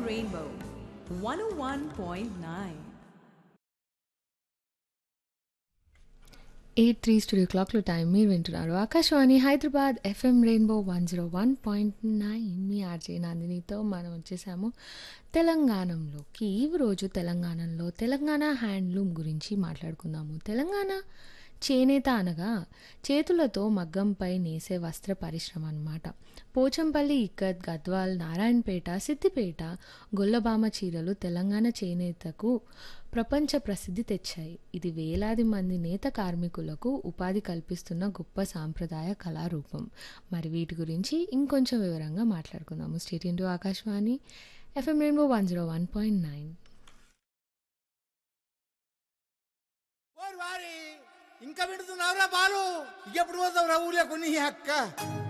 Rainbow 101.9. Eight three studio క్లాక్లో time మీరు వింటున్నారు Akashvani Hyderabad FM Rainbow one zero one point nine మీ ఆర్జే నందినితో మనం వచ్చేసాము తెలంగాణలోకి ఈ రోజు తెలంగాణలో తెలంగాణ హ్యాండ్లూమ్ గురించి మాట్లాడుకుందాము తెలంగాణ చేనేత అనగా చేతులతో మగ్గంపై నేసే వస్త్ర పరిశ్రమ అన్నమాట పోచంపల్లి ఇక్కత్ గద్వాల్ నారాయణపేట సిద్దిపేట గొల్లబామ చీరలు తెలంగాణ చేనేతకు ప్రపంచ ప్రసిద్ధి తెచ్చాయి ఇది వేలాది మంది నేత కార్మికులకు ఉపాధి కల్పిస్తున్న గొప్ప సాంప్రదాయ కళారూపం మరి వీటి గురించి ఇంకొంచెం వివరంగా మాట్లాడుకుందాము state into Akashvani FM Rainbow one zero one point nine ఓరి వారి ఇంకా వింటున్నావురా బాలు ఎప్పుడు పోతావురా ఊర్లో కొన్ని అక్క